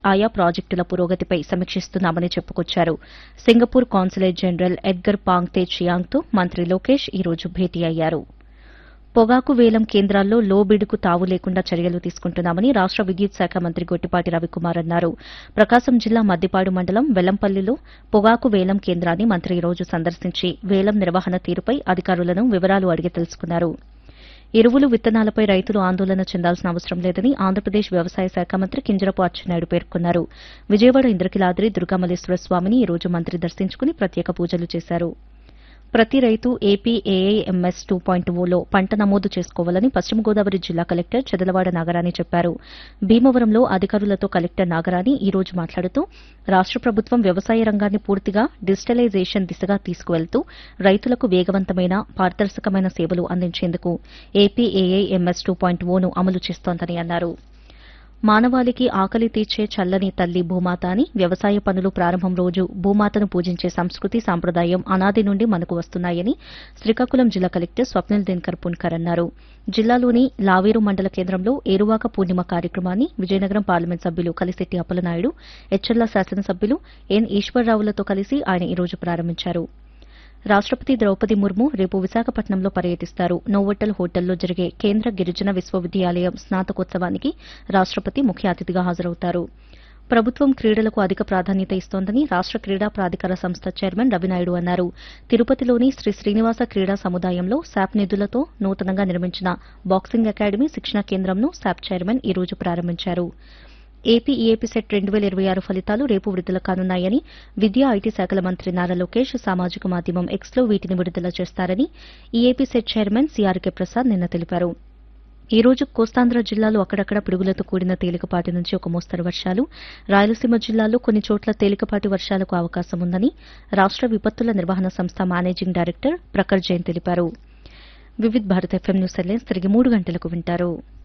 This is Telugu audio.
ఆయా ప్రాజెక్టుల పురోగతిపై సమీక్షిస్తున్నామని చెప్పుకొచ్చారు Singapore consulate general Edgar Pang Tze చియాంగ్తో మంత్రి లోకేష్ ఈ రోజు భేటీ అయ్యారు పొగాకు వేలం కేంద్రాల్లో లో బిడ్కు తావు లేకుండా చర్యలు తీసుకుంటున్నామని రాష్ట విద్యుత్ శాఖ మంత్రి గొట్టిపాటి రవికుమార్ అన్నారు ప్రకాశం జిల్లా మద్దిపాడు మండలం వెల్లంపల్లిలో పొగాకు వేలం కేంద్రాన్ని మంత్రి ఈ రోజు సందర్శించి వేలం నిర్వహణ తీరుపై అధికారులను వివరాలు అడిగి తెలుసుకున్నారు ఎరువులు విత్తనాలపై రైతులు ఆందోళన చెందాల్సిన అవసరం లేదని ఆంధ్రప్రదేశ్ వ్యవసాయ శాఖ మంత్రి కింజరపు అచ్చెన్నాయుడు పేర్కొన్నారు విజయవాడ ఇంద్రకిలాద్రి దుర్గామల్లేశ్వర స్వామిని ఈ రోజు మంత్రి దర్శించుకుని ప్రత్యేక పూజలు చేశారు ప్రతి రైతు ఏపీ ఏఐఎంఎస్ టూ పాయింట్ ఓలో పంట నమోదు చేసుకోవాలని పశ్చిమ గోదావరి జిల్లా కలెక్టర్ చెదలవాడ నాగరాణి చెప్పారు భీమవరంలో అధికారులతో కలెక్టర్ నాగరాణి ఈ రోజు మాట్లాడుతూ రాష్ట ప్రభుత్వం వ్యవసాయ రంగాన్ని పూర్తిగా డిజిటలైజేషన్ దిశగా తీసుకువెళ్తూ రైతులకు వేగవంతమైన పారదర్శకమైన సేవలు అందించేందుకు ఏపీ ఏఐఎంఎస్ టూ పాయింట్ ఓను అమలు చేస్తోందని అన్నారు మానవాళికి ఆకలి తీర్చే చల్లని తల్లి భూమాత అని వ్యవసాయ పనులు ప్రారంభం రోజు భూమాతను పూజించే సంస్కృతి సాంప్రదాయం అనాది నుండి మనకు వస్తున్నాయని శ్రీకాకుళం జిల్లా కలెక్టర్ స్వప్నిల్ దినకర్ పున్కర్ అన్నారు జిల్లాలోని లావేరు మండల కేంద్రంలో ఏరువాక పూర్ణిమ కార్యక్రమాన్ని విజయనగరం పార్లమెంట్ సభ్యులు కలిశెట్టి అప్పలనాయుడు ఎచ్చర్ల శాసనసభ్యులు ఎన్ ఈశ్వరరావులతో కలిసి ఆయన ఈ రోజు ప్రారంభించారు రాష్టపతి ద్రౌపది ముర్ము రేపు విశాఖపట్నంలో పర్యటిస్తారు నోవోటల్ హోటల్లో జరిగే కేంద్ర గిరిజన విశ్వవిద్యాలయం స్నాతకోత్సవానికి రాష్టపతి ముఖ్య అతిథిగా హాజరవుతారు ప్రభుత్వం క్రీడలకు అధిక ప్రాధాన్యత ఇస్తోందని రాష్ట క్రీడా ప్రాధికార సంస్థ చైర్మన్ రవినాయుడు అన్నారు తిరుపతిలోని శ్రీ శ్రీనివాస క్రీడా సముదాయంలో శాప్ నిధులతో నూతనంగా నిర్మించిన బాక్సింగ్ అకాడమీ శిక్షణ కేంద్రంను శాప్ చైర్మన్ ఈ రోజు ప్రారంభించారు ఏపీ ఈఏపీ సెట్ రెండు వేల ఇరవై ఆరు ఫలితాలు రేపు విడుదల కానున్నాయని విద్యా ఐటీ శాఖల మంత్రి నారా లోకేష్ సామాజిక మాధ్యమం ఎక్స్లో వీటిని విడుదల చేస్తారని EAP CET chairman CRK Prasad నిన్న తెలిపారు ఈ రోజు కోస్తాంధ్ర జిల్లాలో అక్కడక్కడ పిడుగులతో కూడిన తేలికపాటి నుంచి ఒక మోస్తరు వర్షాలు రాయలసీమ జిల్లాలో కొన్ని చోట్ల తేలికపాటి వర్షాలకు అవకాశం ఉందని రాష్ట విపత్తుల నిర్వహణ సంస్థ మేనేజింగ్ డైరెక్టర్ ప్రఖర్ జైన్ తెలిపారు Vividh Bharat FM news headlines తిరిగి మూడు గంటలకు వింటారు